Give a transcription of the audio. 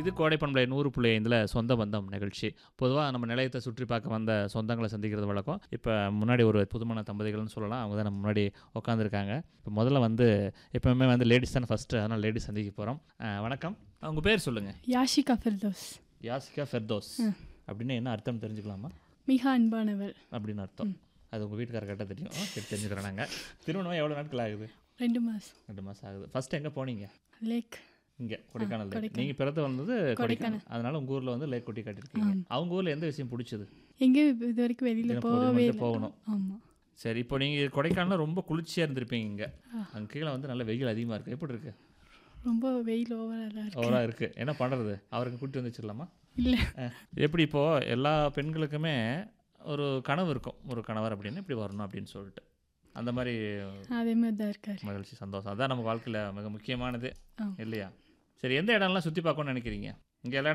இது கோடை பண்பலை நூறு புள்ளி ஐந்தில் சொந்த பந்தம் நிகழ்ச்சி பொதுவாக நம்ம நிலையத்தை சுற்றி பார்க்க வந்த சொந்தங்களை சந்திக்கிறது வழக்கம் இப்போ முன்னாடி ஒரு புதுமண தம்பதிகள்னு சொல்லலாம் அவங்க தான் நம்ம முன்னாடி உட்காந்துருக்காங்க இப்போ முதல்ல வந்து எப்பவுமே வந்து லேடிஸ் தானே ஃபஸ்ட்டு அதனால் லேடிஸ் சந்திக்க போகிறோம் வணக்கம் அவங்க பேர் சொல்லுங்கள் யாஷிகா ஃபிர்தோஸ் யாசிகா ஃபெர்தோஸ் அப்படின்னு என்ன அர்த்தம் தெரிஞ்சுக்கலாமா மிக அன்பானவள் அப்படின்னு அர்த்தம் அது உங்கள் வீட்டுக்கார கரெக்டாக தெரியும் கேட்டு தெரிஞ்சுக்கிறேன் நாங்கள் திருமணம் எவ்வளோ நாட்கள் ஆகுது ரெண்டு மாதம் ரெண்டு மாதம் ஆகுது ஃபஸ்ட்டு எங்கே போனீங்க லேக் இங்கே கொடைக்கானல் லேக் கொடைக்கானல். நீங்கள் பிறந்து வந்தது கொடைக்கானல் அதனால உங்கள் ஊரில் வந்து லேக் கொட்டி காட்டியிருக்கீங்க அவங்க ஊரில் எந்த விஷயம் பிடிச்சது எங்கேயும் இது வரைக்கும் வெளியில் தினப்பூர் போகவே மட்டும் இல்லை போகணும். ஆமாம் சரி இப்போ நீங்கள் கொடைக்கானலில் ரொம்ப குளிர்ச்சியாக இருந்திருப்பீங்க இங்கே அங்கே கீழே வந்து நல்ல வெயில் அதிகமாக இருக்குது எப்படி இருக்குது ரொம்ப வெயில் ஓவராலாக இருக்கு ஓவராக இருக்குது என்ன பண்ணுறது அவருக்கு கூட்டி வந்து வச்சிடலாமா இல்லை எப்படி இப்போது எல்லா பெண்களுக்குமே ஒரு கனவு இருக்கும் ஒரு கணவர் அப்படின்னு இப்படி வரணும் அப்படின்னு சொல்லிட்டு அந்த மாதிரி அதே மாதிரி தான் இருக்கார் மகிழ்ச்சி சந்தோஷம் அதான் நம்ம வாழ்க்கையில் மிக முக்கியமானது ஆ. இல்லையா சரி எந்த இடம்லாம் சுற்றி பார்க்கணும்னு நினைக்கிறீங்க இங்கே எல்லா